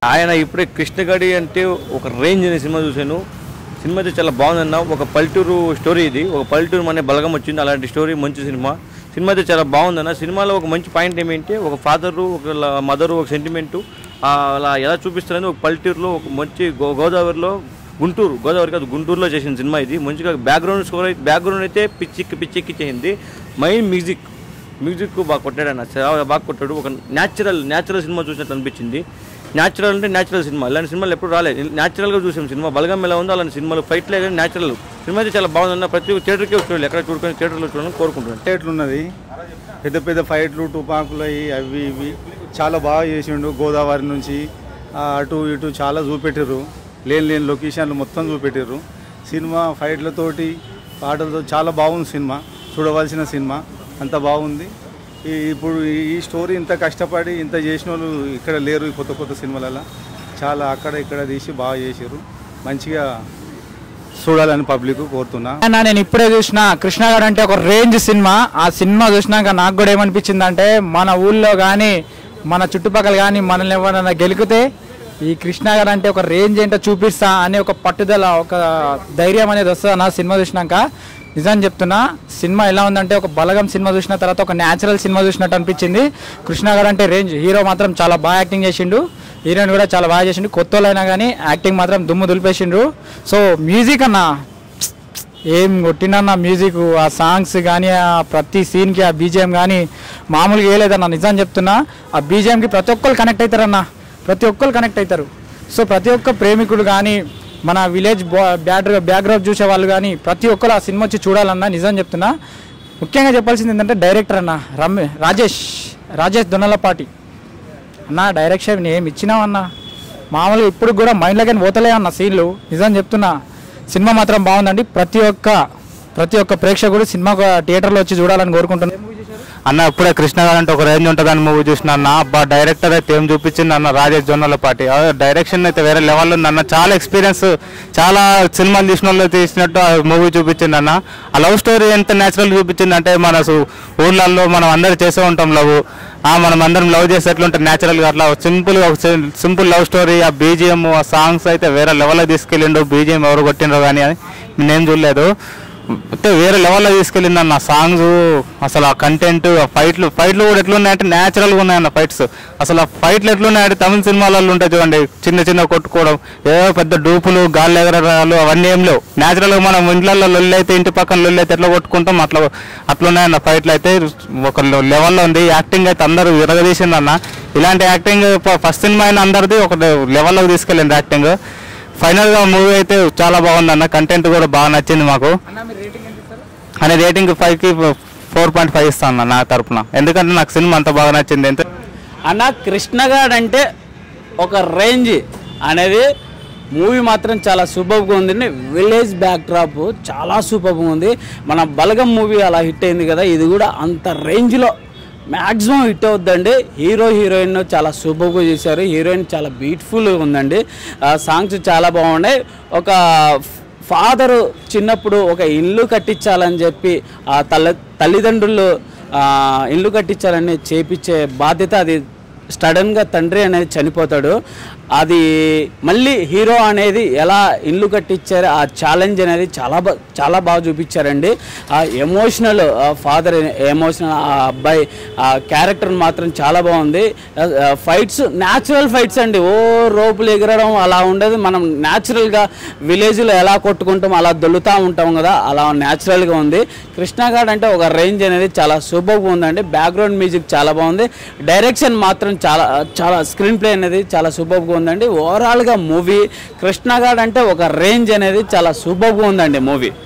ఆయన ఇప్పుడే కృష్ణగడి అంటే ఒక రేంజ్ అనే సినిమా చూశాను సినిమా అయితే చాలా బాగుందన్న ఒక పల్లెటూరు స్టోరీ ఇది ఒక పల్లెటూరు అనే బలగం వచ్చింది అలాంటి స్టోరీ మంచి సినిమా సినిమా అయితే చాలా బాగుందన్న సినిమాలో ఒక మంచి పాయింట్ ఏమంటే ఒక ఫాదరు ఒక మదరు ఒక సెంటిమెంటు అలా ఎలా చూపిస్తారని ఒక పల్లెటూరులో ఒక మంచి గో గోదావరిలో గుంటూరు గోదావరి కాదు గుంటూరులో చేసిన సినిమా ఇది మంచిగా బ్యాక్గ్రౌండ్ స్కోర్ అయితే బ్యాక్గ్రౌండ్ అయితే పిచ్చిక్కి పిచ్చెక్కి చేయింది మెయిన్ మ్యూజిక్ మ్యూజిక్ బాగా కొట్టాడు అన్న చాలా బాగా కొట్టాడు ఒక న్యాచురల్ న్యాచురల్ సినిమా చూసినట్టు అనిపించింది న్యాచురల్ అంటే న్యాచురల్ సినిమా ఇలాంటి సినిమాలు ఎప్పుడు రాలేదు న్యాచురల్గా చూసాం సినిమా బలగం ఎలా ఉందో అలాంటి సినిమాలు ఫైట్లే కానీ న్యాచురల్ సినిమా అయితే చాలా బాగుందన్న ప్రతి ఒక్క థియేటర్కి చూడాలి ఎక్కడ చూడుకొని థియేటర్లో చూడాలని కోరుకుంటున్నాను ఎట్లున్నది పెద్ద పెద్ద ఫైట్లు తుపాకులు అవి అవి ఇవి చాలా బాగా చేసిండు గోదావరి నుంచి ఆ, అటు ఇటు చాలా చూపెట్టారు లేని లేని లొకేషన్లు మొత్తం చూపెట్టారు సినిమా ఫైట్లతోటి పాటలతో చాలా బాగుంది సినిమా చూడవలసిన సినిమా అంత బాగుంది ఈ ఇప్పుడు ఈ- ఈ స్టోరీ ఇంత కష్టపడి ఇంత చేసిన వాళ్ళు ఇక్కడ లేరు ఈ కొత్త కొత్త సినిమాలలో చాలా అక్కడ ఇక్కడ తీసి బాగా చేసారు మంచిగా చూడాలని పబ్లిక్ కోరుతున్నా అన్న నేను ఇప్పుడే చూసిన కృష్ణ గారు అంటే ఒక రేంజ్ సినిమా ఆ సినిమా చూసినాక నాకు కూడా ఏమనిపించింది అంటే మన ఊళ్ళో కానీ మన చుట్టుపక్కల కానీ మనల్ని ఎవరైనా గెలికితే ఈ కృష్ణ గారు అంటే ఒక రేంజ్ ఏంటో చూపిస్తా అనే ఒక పట్టుదల ఒక ధైర్యం అనేది వస్తుంది అన్న సినిమా చూసినాక నిజం చెప్తున్నా సినిమా ఎలా ఉందంటే ఒక బలగం సినిమా చూసిన తర్వాత ఒక న్యాచురల్ సినిమా చూసినట్టు అనిపించింది కృష్ణ గారు అంటే రేంజ్ హీరో మాత్రం చాలా బాగా యాక్టింగ్ చేసిండు హీరోయిన్ కూడా చాలా బాగా చేసిండు కొత్త వాళ్ళైనా కానీ యాక్టింగ్ మాత్రం దుమ్ము దులిపేసిండ్రు సో మ్యూజిక్ అన్న ఏం కొట్టినన్న మ్యూజిక్ ఆ సాంగ్స్ కానీ ఆ ప్రతి సీన్కి ఆ బీజిఎం కానీ మామూలుగా వేయలేదన్న నిజం చెప్తున్నా ఆ బీజిఎంకి ప్రతి ఒక్కరు కనెక్ట్ అవుతారన్న ప్రతి ఒక్కరు కనెక్ట్ అవుతారు సో ప్రతి ఒక్క ప్రేమికుడు కానీ మన విలేజ్ బ్యాక్ బ్యాక్గ్రౌండ్ చూసే వాళ్ళు కానీ ప్రతి ఒక్కరు ఆ సినిమా వచ్చి చూడాలన్న నిజం చెప్తున్నా ముఖ్యంగా చెప్పాల్సింది ఏంటంటే డైరెక్టర్ అన్న రమ్య రాజేష్ రాజేష్ దొన్నలపాటి అన్న డైరెక్షన్ ఏం ఇచ్చినావన్నా మామూలుగా ఇప్పుడు కూడా మైండ్లోకి పోతలే అన్న సీన్లు నిజం చెప్తున్నా సినిమా మాత్రం బాగుందండి ప్రతి ఒక్క ప్రతి ఒక్క ప్రేక్షకుడు సినిమా థియేటర్లో వచ్చి చూడాలని కోరుకుంటున్నాను అన్న ఇప్పుడే కృష్ణ గారు అంటే ఒక రేంజ్ ఉంటుందని మూవీ చూసిన అన్న అబ్బా డైరెక్టర్ అయితే ఏం చూపించింది అన్న రాజేష్ జొన్నల పాటి డైరెక్షన్ అయితే వేరే లెవెల్ ఉంది అన్న చాలా ఎక్స్పీరియన్స్ చాలా సినిమాలు తీసిన వాళ్ళు తీసినట్టు ఆ మూవీ చూపించింది అన్న ఆ లవ్ స్టోరీ ఎంత న్యాచురల్ చూపించింది అంటే మన సు- ఊర్లలో మనం అందరు చేసే ఉంటాం లవ్ ఆ మనం అందరం లవ్ చేస్తే ఎట్లుంటే న్యాచురల్గా అట్లా సింపుల్ సింపుల్ లవ్ స్టోరీ ఆ బీజిఎం ఆ సాంగ్స్ అయితే వేరే లెవెల్లో తీసుకెళ్ళిండు బీజిఎం ఎవరు కొట్టిండ్రు కానీ అని నేను చూడలేదు అంటే వేరే లెవెల్లో తీసుకెళ్ళింది అన్న సాంగ్స్ అసలు ఆ కంటెంట్ ఆ ఫైట్లు ఫైట్లు కూడా ఎట్లున్నాయంటే న్యాచురల్గా ఉన్నాయన్న ఫైట్స్ అసలు ఆ ఫైట్లు ఎట్లున్నాయంటే తమిళ సినిమాలలో ఉంటాయి చూడండి చిన్న చిన్న కొట్టుకోవడం ఏదో పెద్ద డూపులు గాలి ఎగరడాలు అవన్నీ ఏం లేవు న్యాచురల్గా మనం ఇంట్లలో లొల్లి అయితే ఇంటి పక్కన లొల్లి అయితే ఎట్లా కొట్టుకుంటాం అట్లా అట్లున్నాయన్న ఫైట్లు అయితే ఒక లెవెల్లో ఉంది యాక్టింగ్ అయితే అందరూ విరగదీసింది అన్న ఇలాంటి యాక్టింగ్ ఫస్ట్ సినిమా అయిన అందరిది ఒక లెవెల్లోకి తీసుకెళ్ళింది యాక్టింగ్ ఫైనల్ గా మూవీ అయితే చాలా బాగుంది అన్న కంటెంట్ కూడా బాగా నచ్చింది మాకు అనే రేటింగ్ ఫైవ్ కి ఫోర్ పాయింట్ ఫైవ్ ఇస్తాను అన్న నా తరపున ఎందుకంటే నాకు సినిమా అంత బాగా నచ్చింది ఎంత అన్న కృష్ణగాడ్ అంటే ఒక రేంజ్ అనేది మూవీ మాత్రం చాలా సూపర్గా ఉంది విలేజ్ బ్యాక్ డ్రాప్ చాలా సూపర్గా ఉంది మన బలగం మూవీ అలా హిట్ అయింది కదా ఇది కూడా అంత రేంజ్లో మ్యాక్సిమం హిట్ అవుద్దండి హీరో హీరోయిన్ చాలా సూపర్గా చేశారు హీరోయిన్ చాలా బ్యూటిఫుల్గా ఉందండి ఆ సాంగ్స్ చాలా బాగున్నాయి ఒక ఫాదరు చిన్నప్పుడు ఒక ఇల్లు కట్టించాలని చెప్పి ఆ తల్లి తల్లిదండ్రులు ఆ, ఇల్లు కట్టించాలని చేపించే బాధ్యత అది సడన్గా తండ్రి అనేది చనిపోతాడు అది మళ్ళీ హీరో అనేది ఎలా ఇల్లు కట్టించారు ఆ ఛాలెంజ్ అనేది చాలా బా చాలా బాగా చూపించారండి ఆ ఎమోషనల్ ఫాదర్ ఎమోషనల్ ఆ అబ్బాయి ఆ క్యారెక్టర్ మాత్రం చాలా బాగుంది ఫైట్స్ న్యాచురల్ ఫైట్స్ అండి ఓ రోపులు ఎగరడం అలా ఉండదు మనం న్యాచురల్గా విలేజ్లో ఎలా కొట్టుకుంటాం అలా దొల్లుతూ ఉంటాం కదా అలా న్యాచురల్గా ఉంది కృష్ణగాడ్ అంటే ఒక రేంజ్ అనేది చాలా సూపర్గా ఉందండి బ్యాక్గ్రౌండ్ మ్యూజిక్ చాలా బాగుంది డైరెక్షన్ మాత్రం చాలా చాలా స్క్రీన్ ప్లే అనేది చాలా సూపర్గా ఉందండి ఓవరాల్గా మూవీ కృష్ణగాడ్ అంటే ఒక రేంజ్ అనేది చాలా సూపర్గా ఉందండి మూవీ